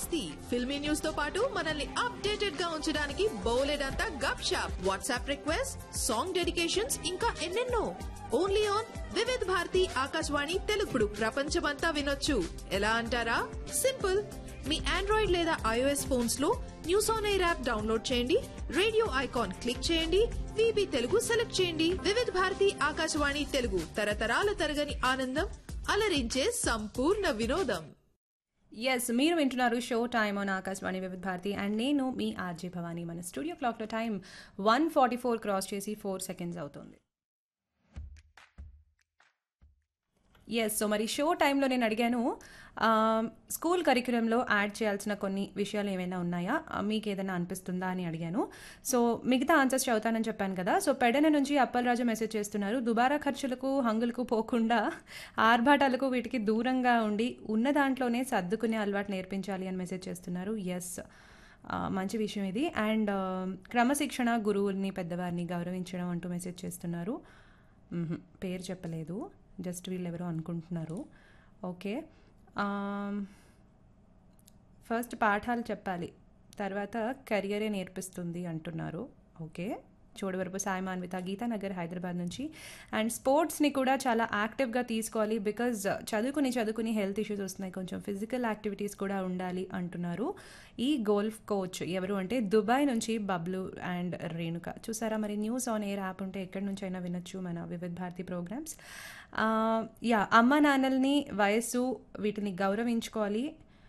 మస్తీ ఫిల్మీ న్యూస్ తో పాటు మనల్ని అప్డేటెడ్ గా ఉంచడానికి బోలెడంతా gupshup WhatsApp request song dedications ఇంకా ఎన్నెన్నో ఓన్లీ ఆన్ వివిధ్ భారతి ఆకాశవాణి తెలుగుడు ప్రపంచమంతా వినొచ్చు ఎలా అంటారా సింపుల్ మీ ఆండ్రాయిడ్ లేదా ఐఓఎస్ ఫోన్స్ లో news on air app download చేయండి రేడియో ఐకాన్ క్లిక్ చేయండి విబి తెలుగు సెలెక్ట్ చేయండి వివిధ భారతి ఆకాశవాణి తెలుగు తరతరాల తరగని ఆనందం అలరించే సంపూర్ణ వినోదం ఎస్ మీరు వింటున్నారు షో టైమ్ ఆన్ ఆకాశవాణి వివిధ భారతి అండ్ నేను మీ ఆర్జే భవానీ మన స్టూడియో క్లాక్లో time one forty four cross చేసి ఫోర్ సెకండ్స్ అవుతుంది ఎస్ సో మరి షో టైంలో నేను అడిగాను ఆ, స్కూల్ కరిక్యులంలో యాడ్ చేయాల్సిన కొన్ని విషయాలు ఏమైనా ఉన్నాయా ఆ, మీకు ఏదైనా అనిపిస్తుందా అని అడిగాను సో మిగతా ఆన్సర్స్ చదువుతానని చెప్పాను కదా సో పెడన నుంచి అప్పలరాజు మెసేజ్ చేస్తున్నారు దుబారా ఖర్చులకు హంగులకు పోకుండా ఆర్భాటాలకు వీటికి దూరంగా ఉండి ఉన్న దాంట్లోనే సర్దుకునే అలవాటు నేర్పించాలి అని మెసేజ్ చేస్తున్నారు ఎస్ మంచి విషయం ఇది అండ్ క్రమశిక్షణ గురువుల్ని పెద్దవారిని గౌరవించడం అంటూ మెసేజ్ చేస్తున్నారు మ్హూ, పేరు చెప్పలేదు జస్ట్ వీళ్ళెవరో అనుకుంటున్నారు ఓకే ఫస్ట్ పాఠాలు చెప్పాలి తర్వాత కెరియరే నేర్పిస్తుంది అంటున్నారు ఓకే చూడవరపు సాయి మాన్విత గీతానగర్ హైదరాబాద్ నుంచి అండ్ స్పోర్ట్స్ని కూడా చాలా యాక్టివ్గా తీసుకోవాలి బికాజ్ చదువుకుని చదువుకుని హెల్త్ ఇష్యూస్ వస్తున్నాయి కొంచెం ఫిజికల్ యాక్టివిటీస్ కూడా ఉండాలి అంటున్నారు ఈ గోల్ఫ్ కోచ్ ఎవరు అంటే దుబాయ్ నుంచి బబ్లు అండ్ రేణుక చూసారా మరి న్యూస్ ఆన్ ఎయిర్ యాప్ ఉంటే ఎక్కడి నుంచి అయినా వినొచ్చు మన వివిధ భారతి ప్రోగ్రామ్స్ యా అమ్మ నాన్నల్ని వయస్సు వీటిని గౌరవించుకోవాలి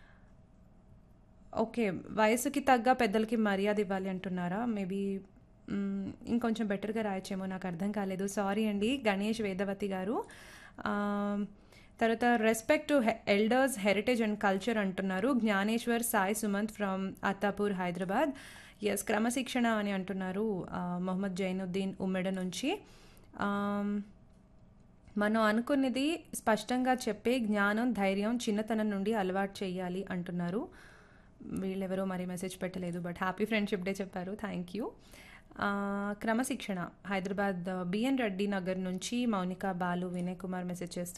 ఓకే వయసుకి తగ్గ పెద్దలకి మర్యాద ఇవ్వాలి అంటున్నారా మేబీ ఇంకొంచెం బెటర్గా రాయొచ్చేమో నాకు అర్థం కాలేదు సారీ అండి గణేష్ వేదవతి గారు ఆ, తర్వాత respect to elders heritage and culture అంటున్నారు జ్ఞానేశ్వర్ సాయి సుమంత్ ఫ్రమ్ అత్తాపూర్ హైదరాబాద్ ఎస్ క్రమశిక్షణ అని అంటున్నారు ఆ, మొహమ్మద్ జైనుద్దీన్ ఉమ్మెడ నుంచి ఆమ్, మనం అనుకున్నది స్పష్టంగా చెప్పే జ్ఞానం ధైర్యం చిన్నతనం నుండి అలవాటు చేయాలి అంటున్నారు వీళ్ళెవరో మరి మెసేజ్ పెట్టలేదు బట్ హ్యాపీ ఫ్రెండ్షిప్ డే చెప్పారు థ్యాంక్ యూ క్రమశిక్షణ హైదరాబాద్ బిఎన్ రెడ్డి నగర్ నుంచి మౌనిక బాలు వినయ్ కుమార్ మెసేజ్ చేస్తున్నారు